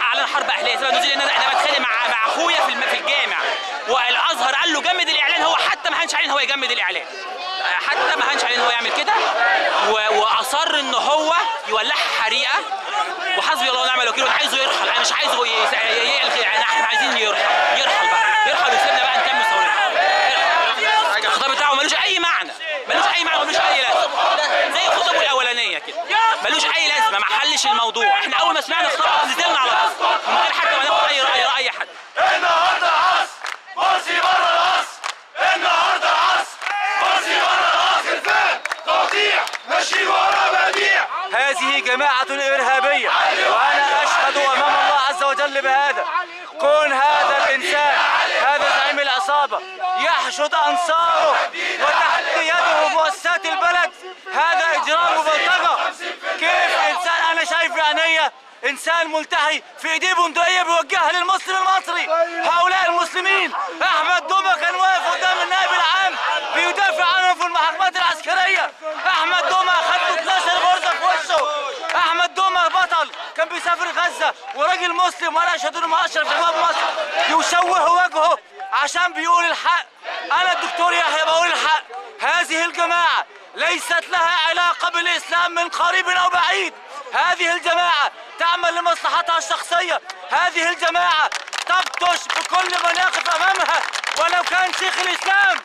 اعلان حرب اهليه سبب نزول ان انا انا بتخانق مع مع اخويا في الم- في الجامع والازهر قال له جمد الاعلان هو حتى ما هنش عليه ان هو يجمد الاعلان حتى ما هنش عليه ان هو يعمل كده و- واصر ان هو يولعها حريقه وحسبي الله ونعم الوكيل وانا عايزه يرحل انا مش عايزه ي- يلغي يعني احنا عايزين يرحل يرحل بقى يرحل ويسيبنا بقى نكمل ثورتنا يرحل. الخطاب بتاعه ملوش اي معنى ملوش اي معنى ملوش اي لازمه زي خطبه الاولانيه كده ملوش اي لازمه ما حلش الموضوع احنا اول ما سمعنا الخطاب نزلنا على طول من غير حتى ما ناخد اي راي راي حد النهارده عصر مرسي بره العصر النهارده عصر مرسي بره العصر الفهم تقطيع ماشي ورا بديع هذه جماعة إرهابية وأنا أشهد أمام الله عز وجل بهذا كون هذا الإنسان هذا زعيم العصابة يحشد أنصاره وتحت يده مؤسسات البلد هذا إجرام وبلطجة كيف إنسان أنا شايف بعينيا إنسان ملتحي في إيديه بندقية بيوجهها للمسلم المصري هؤلاء المسلمين أحمد دومة كان واقف قدام النائب العام بيدافع عنهم في المحاكمات العسكرية أحمد دومة خد 12 غرزة في وشه احمد دومة بطل كان بيسافر غزة وراجل مسلم وانا اشهد انه من اشرف شباب مصر يشوه وجهه عشان بيقول الحق انا الدكتور يحيى بقول الحق هذه الجماعة ليست لها علاقة بالاسلام من قريب او بعيد هذه الجماعة تعمل لمصلحتها الشخصية هذه الجماعة تبطش بكل من يقف امامها ولو كان شيخ الاسلام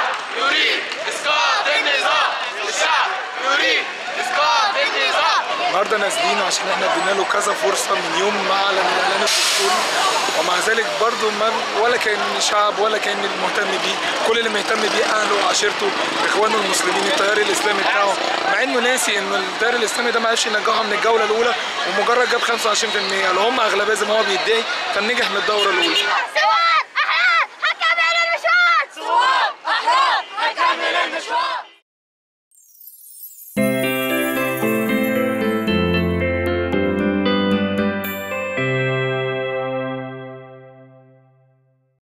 يريد اسقاط النظام الشعب يريد اسقاط النظام النهارده نازلين عشان احنا ادينا له كذا فرصه من يوم ما اعلن الاعلان الدستوري ومع ذلك برضه ما ولا كان شعب ولا كان مهتم بيه كل اللي مهتم بيه اهله وعشيرته اخوانه المسلمين التيار الاسلامي بتاعه مع انه ناسي ان التيار الاسلامي ده ما عرفش ينجحه من الجوله الاولى ومجرد جاب 25% لو هم اغلبيه زي ما هو بيدعي كان نجح من الدوره الاولى